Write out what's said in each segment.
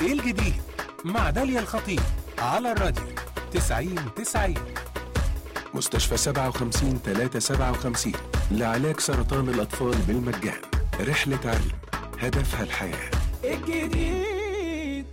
ايه الجديد مع داليا الخطيب على الراديو 90 90 مستشفى 57 357 لعلاج سرطان الأطفال بالمجان رحلة علم هدفها الحياة الجديد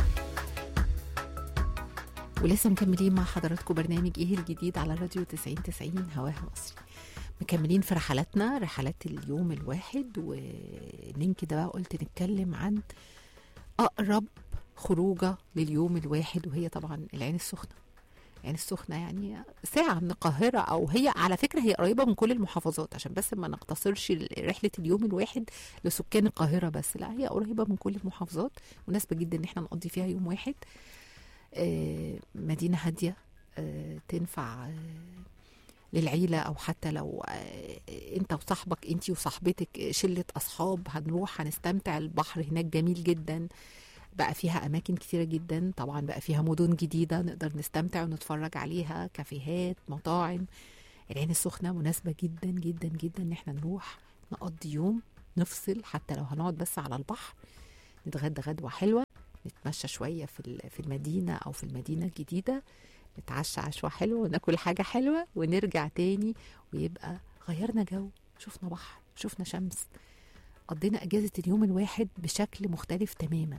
ولسه مكملين مع حضراتكم برنامج ايه الجديد على راديو 90 90 هواها مصري مكملين في رحلاتنا رحلات اليوم الواحد ومن كده بقى قلت نتكلم عن اقرب خروجه لليوم الواحد وهي طبعا العين السخنه العين السخنه يعني ساعه من القاهره او هي على فكره هي قريبه من كل المحافظات عشان بس ما نقتصرش رحله اليوم الواحد لسكان القاهره بس لا هي قريبه من كل المحافظات مناسبه جدا ان احنا نقضي فيها يوم واحد آه، مدينة هادية آه، تنفع آه، للعيلة أو حتى لو آه، أنت وصاحبك أنت وصاحبتك شلة أصحاب هنروح هنستمتع البحر هناك جميل جدا بقى فيها أماكن كتيرة جدا طبعا بقى فيها مدن جديدة نقدر نستمتع ونتفرج عليها كافيهات مطاعم العين السخنة مناسبة جدا جدا جدا إن احنا نروح نقضي يوم نفصل حتى لو هنقعد بس على البحر نتغدى غدوة حلوة نتمشى شوية في ال- في المدينة أو في المدينة الجديدة نتعشى عشوة حلوة وناكل حاجة حلوة ونرجع تاني ويبقى غيرنا جو شفنا بحر شفنا شمس قضينا أجازة اليوم الواحد بشكل مختلف تماما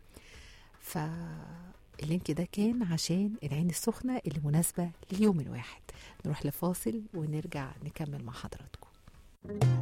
فاللينك ده كان عشان العين السخنة اللي مناسبة لليوم الواحد نروح لفاصل ونرجع نكمل مع حضراتكم